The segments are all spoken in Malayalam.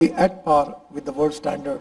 at par with the world standard.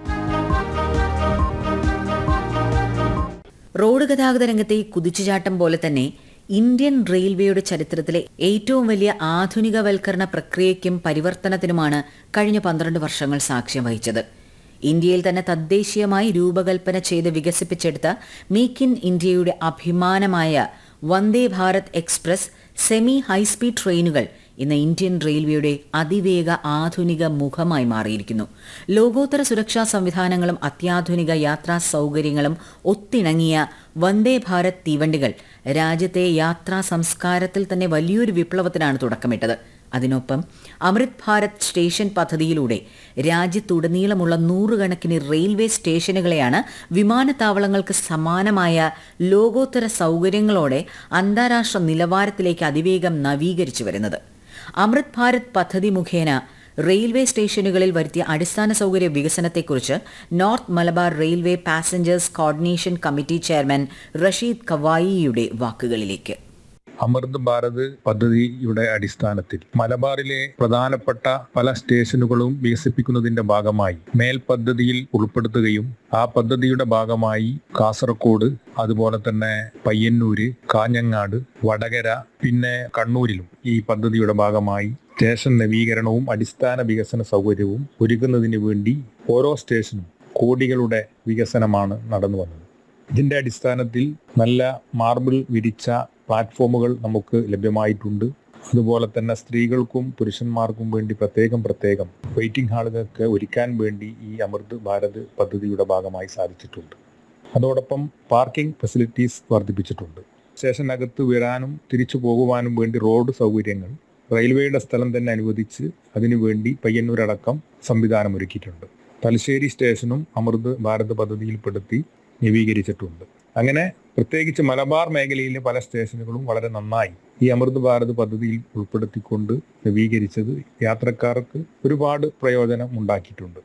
Road ഗതാഗത രംഗത്തെ ഈ കുതിച്ചുചാട്ടം പോലെ തന്നെ ഇന്ത്യൻ റെയിൽവേയുടെ ചരിത്രത്തിലെ ഏറ്റവും വലിയ ആധുനികവൽക്കരണ പ്രക്രിയയ്ക്കും പരിവർത്തനത്തിനുമാണ് കഴിഞ്ഞ പന്ത്രണ്ട് വർഷങ്ങൾ സാക്ഷ്യം വഹിച്ചത് ഇന്ത്യയിൽ തന്നെ തദ്ദേശീയമായി രൂപകൽപ്പന ചെയ്ത് വികസിപ്പിച്ചെടുത്ത മേക്ക് ഇൻ ഇന്ത്യയുടെ അഭിമാനമായ Vande Bharat express semi high speed ട്രെയിനുകൾ ഇന്ന് ഇന്ത്യൻ റെയിൽവേയുടെ അതിവേഗ ആധുനിക മുഖമായി മാറിയിരിക്കുന്നു ലോകോത്തര സുരക്ഷാ സംവിധാനങ്ങളും അത്യാധുനിക യാത്രാ സൗകര്യങ്ങളും ഒത്തിണങ്ങിയ വന്ദേ ഭാരത് തീവണ്ടികൾ രാജ്യത്തെ യാത്രാ സംസ്കാരത്തിൽ തന്നെ വലിയൊരു വിപ്ലവത്തിനാണ് തുടക്കമിട്ടത് അതിനൊപ്പം അമൃത് ഭാരത് സ്റ്റേഷൻ പദ്ധതിയിലൂടെ രാജ്യത്തുടനീളമുള്ള നൂറുകണക്കിന് റെയിൽവേ സ്റ്റേഷനുകളെയാണ് വിമാനത്താവളങ്ങൾക്ക് സമാനമായ ലോകോത്തര സൗകര്യങ്ങളോടെ അന്താരാഷ്ട്ര നിലവാരത്തിലേക്ക് അതിവേഗം നവീകരിച്ചു വരുന്നത് അമൃത് ഭാരത് പദ്ധതി മുഖേന റെയിൽവേ സ്റ്റേഷനുകളിൽ വരുത്തിയ അടിസ്ഥാന സൗകര്യ വികസനത്തെക്കുറിച്ച് north Malabar railway passengers coordination committee chairman Rasheed കവായിയുടെ വാക്കുകളിലേക്ക് അമൃത് ഭാരത് പദ്ധതിയുടെ അടിസ്ഥാനത്തിൽ മലബാറിലെ പ്രധാനപ്പെട്ട പല സ്റ്റേഷനുകളും വികസിപ്പിക്കുന്നതിന്റെ ഭാഗമായി മേൽ പദ്ധതിയിൽ ഉൾപ്പെടുത്തുകയും ആ പദ്ധതിയുടെ ഭാഗമായി കാസർഗോഡ് അതുപോലെ തന്നെ പയ്യന്നൂര് കാഞ്ഞങ്ങാട് വടകര പിന്നെ കണ്ണൂരിലും ഈ പദ്ധതിയുടെ ഭാഗമായി സ്റ്റേഷൻ നവീകരണവും അടിസ്ഥാന വികസന സൗകര്യവും ഒരുക്കുന്നതിന് വേണ്ടി ഓരോ സ്റ്റേഷനും കോടികളുടെ വികസനമാണ് നടന്നു വന്നത് ഇതിന്റെ അടിസ്ഥാനത്തിൽ നല്ല മാർബിൾ വിരിച്ച പ്ലാറ്റ്ഫോമുകൾ നമുക്ക് ലഭ്യമായിട്ടുണ്ട് അതുപോലെ തന്നെ സ്ത്രീകൾക്കും പുരുഷന്മാർക്കും വേണ്ടി പ്രത്യേകം പ്രത്യേകം വെയിറ്റിംഗ് ഹാളുകൾക്ക് ഒരുക്കാൻ വേണ്ടി ഈ അമൃത് ഭാരത് പദ്ധതിയുടെ ഭാഗമായി സാധിച്ചിട്ടുണ്ട് അതോടൊപ്പം പാർക്കിംഗ് ഫെസിലിറ്റീസ് വർദ്ധിപ്പിച്ചിട്ടുണ്ട് സ്റ്റേഷനകത്ത് വരാനും തിരിച്ചു പോകുവാനും വേണ്ടി റോഡ് സൗകര്യങ്ങൾ റെയിൽവേയുടെ സ്ഥലം തന്നെ അനുവദിച്ച് അതിനുവേണ്ടി പയ്യന്നൂരടക്കം സംവിധാനം ഒരുക്കിയിട്ടുണ്ട് തലശ്ശേരി സ്റ്റേഷനും അമൃത് ഭാരത് പദ്ധതിയിൽപ്പെടുത്തി നവീകരിച്ചിട്ടുണ്ട് അങ്ങനെ പ്രത്യേകിച്ച് മലബാർ മേഖലയിലെ പല സ്റ്റേഷനുകളും വളരെ നന്നായി ഈ അമൃത് ഭാരത് പദ്ധതിയിൽ ഉൾപ്പെടുത്തിക്കൊണ്ട് നവീകരിച്ചത് യാത്രക്കാർക്ക് ഒരുപാട് പ്രയോജനം ഉണ്ടാക്കിയിട്ടുണ്ട്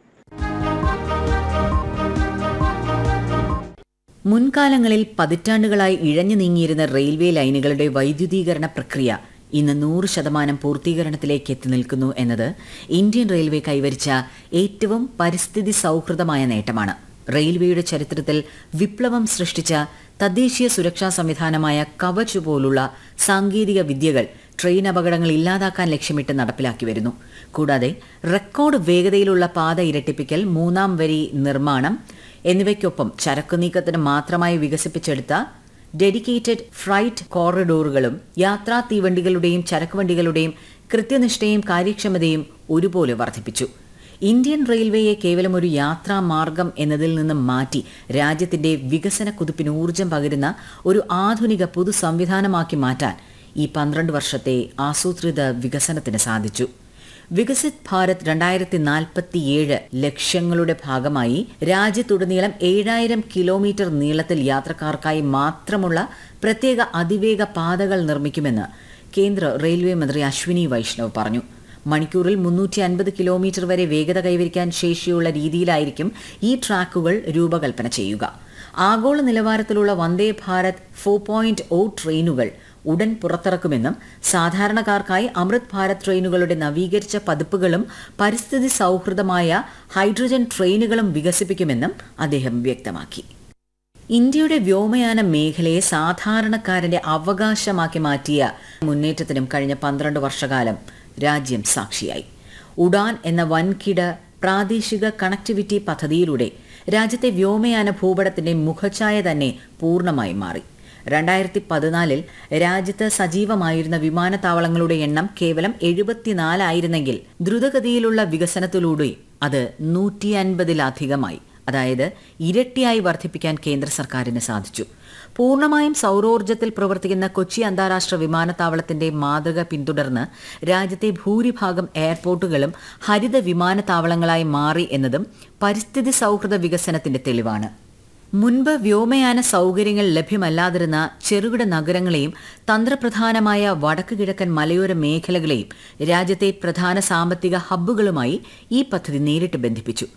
മുൻകാലങ്ങളിൽ പതിറ്റാണ്ടുകളായി ഇഴഞ്ഞു നീങ്ങിയിരുന്ന റെയിൽവേ ലൈനുകളുടെ വൈദ്യുതീകരണ പ്രക്രിയ ഇന്ന് നൂറ് ശതമാനം പൂർത്തീകരണത്തിലേക്ക് എത്തി നിൽക്കുന്നു എന്നത് ഇന്ത്യൻ റെയിൽവേ കൈവരിച്ച ഏറ്റവും പരിസ്ഥിതി സൗഹൃദമായ നേട്ടമാണ് റെയിൽവേയുടെ ചരിത്രത്തിൽ വിപ്ലവം സൃഷ്ടിച്ച തദ്ദേശീയ സുരക്ഷാ സംവിധാനമായ കവച് പോലുള്ള സാങ്കേതിക വിദ്യകൾ ട്രെയിൻ അപകടങ്ങൾ ഇല്ലാതാക്കാൻ ലക്ഷ്യമിട്ട് നടപ്പിലാക്കി വരുന്നു കൂടാതെ റെക്കോർഡ് വേഗതയിലുള്ള പാത ഇരട്ടിപ്പിക്കൽ മൂന്നാം വരി നിർമ്മാണം എന്നിവയ്ക്കൊപ്പം ചരക്കു നീക്കത്തിന് മാത്രമായി വികസിപ്പിച്ചെടുത്ത ഡെഡിക്കേറ്റഡ് ഫ്രൈറ്റ് കോറിഡോറുകളും യാത്രാ തീവണ്ടികളുടെയും ചരക്കുവണ്ടികളുടെയും കൃത്യനിഷ്ഠയും കാര്യക്ഷമതയും ഒരുപോലെ വർദ്ധിപ്പിച്ചു ഇന്ത്യൻ റെയിൽവേയെ കേവലം ഒരു യാത്രാ മാർഗം എന്നതിൽ നിന്നും മാറ്റി രാജ്യത്തിന്റെ വികസന കുതിപ്പിന് ഊർജം പകരുന്ന ഒരു ആധുനിക പൊതു സംവിധാനമാക്കി മാറ്റാൻ ഈ പന്ത്രണ്ട് വർഷത്തെ ആസൂത്രിത വികസനത്തിന് സാധിച്ചു വികസിത് ഭാരത് രണ്ടായിരത്തി നാൽപ്പത്തിയേഴ് ലക്ഷ്യങ്ങളുടെ ഭാഗമായി രാജ്യത്തുടനീളം ഏഴായിരം കിലോമീറ്റർ നീളത്തിൽ യാത്രക്കാർക്കായി മാത്രമുള്ള പ്രത്യേക അതിവേഗ പാതകൾ നിർമ്മിക്കുമെന്ന് കേന്ദ്ര റെയിൽവേ മന്ത്രി അശ്വിനി വൈഷ്ണവ് പറഞ്ഞു മണിക്കൂറിൽ മുന്നൂറ്റി അൻപത് കിലോമീറ്റർ വരെ വേഗത കൈവരിക്കാൻ ശേഷിയുള്ള രീതിയിലായിരിക്കും ഈ ട്രാക്കുകൾ രൂപകൽപ്പന ചെയ്യുക ആഗോള നിലവാരത്തിലുള്ള Vande Bharat four point O ട്രെയിനുകൾ ഉടൻ പുറത്തിറക്കുമെന്നും സാധാരണക്കാർക്കായി അമൃത് ഭാരത് ട്രെയിനുകളുടെ നവീകരിച്ച പതിപ്പുകളും പരിസ്ഥിതി സൗഹൃദമായ ഹൈഡ്രജൻ ട്രെയിനുകളും വികസിപ്പിക്കുമെന്നും അദ്ദേഹം വ്യക്തമാക്കി ഇന്ത്യയുടെ വ്യോമയാന മേഖലയെ സാധാരണക്കാരന്റെ അവകാശമാക്കി മാറ്റിയ മുന്നേറ്റത്തിനും കഴിഞ്ഞ പന്ത്രണ്ട് വർഷകാലം രാജ്യം സാക്ഷിയായി ഉഡാൻ എന്ന വൻകിട പ്രാദേശിക കണക്ടിവിറ്റി പദ്ധതിയിലൂടെ രാജ്യത്തെ വ്യോമയാന ഭൂപടത്തിന്റെ മുഖഛായ തന്നെ പൂർണ്ണമായി മാറി രണ്ടായിരത്തി പതിനാലിൽ രാജ്യത്ത് സജീവമായിരുന്ന വിമാനത്താവളങ്ങളുടെ എണ്ണം കേവലം എഴുപത്തിനാലായിരുന്നെങ്കിൽ ദ്രുതഗതിയിലുള്ള വികസനത്തിലൂടെ അത് നൂറ്റി അൻപതിലധികമായി അതായത് ഇരട്ടിയായി വർദ്ധിപ്പിക്കാൻ കേന്ദ്ര സർക്കാരിന് സാധിച്ചു പൂർണ്ണമായും സൗരോർജ്ജത്തിൽ പ്രവർത്തിക്കുന്ന കൊച്ചി അന്താരാഷ്ട്ര വിമാനത്താവളത്തിന്റെ മാതൃക പിന്തുടർന്ന് രാജ്യത്തെ ഭൂരിഭാഗം എയർപോർട്ടുകളും ഹരിത വിമാനത്താവളങ്ങളായി മാറി എന്നതും പരിസ്ഥിതി സൗഹൃദ വികസനത്തിന്റെ തെളിവാണ് മുൻപ് വ്യോമയാന സൗകര്യങ്ങൾ ലഭ്യമല്ലാതിരുന്ന ചെറുകിട നഗരങ്ങളെയും തന്ത്രപ്രധാനമായ വടക്ക് കിഴക്കൻ മലയോര മേഖലകളെയും രാജ്യത്തെ പ്രധാന സാമ്പത്തിക ഹബ്ബുകളുമായി ഈ പദ്ധതി നേരിട്ട് ബന്ധിപ്പിച്ചു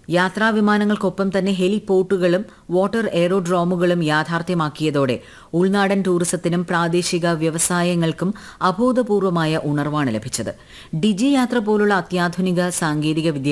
യാത്രാ വിമാനങ്ങൾക്കൊപ്പം തന്നെ ഹെലിപോർട്ടുകളും വാട്ടർ എയറോഡ്രോമുകളും യാഥാർത്ഥ്യമാക്കിയതോടെ ഉൾനാടൻ ടൂറിസത്തിനും പ്രാദേശിക വ്യവസായങ്ങൾക്കും അഭൂതപൂർവമായ ഉണർവാണ് ലഭിച്ചത് ഡിജി യാത്ര പോലുള്ള അത്യാധുനിക സാങ്കേതിക വിദ്യ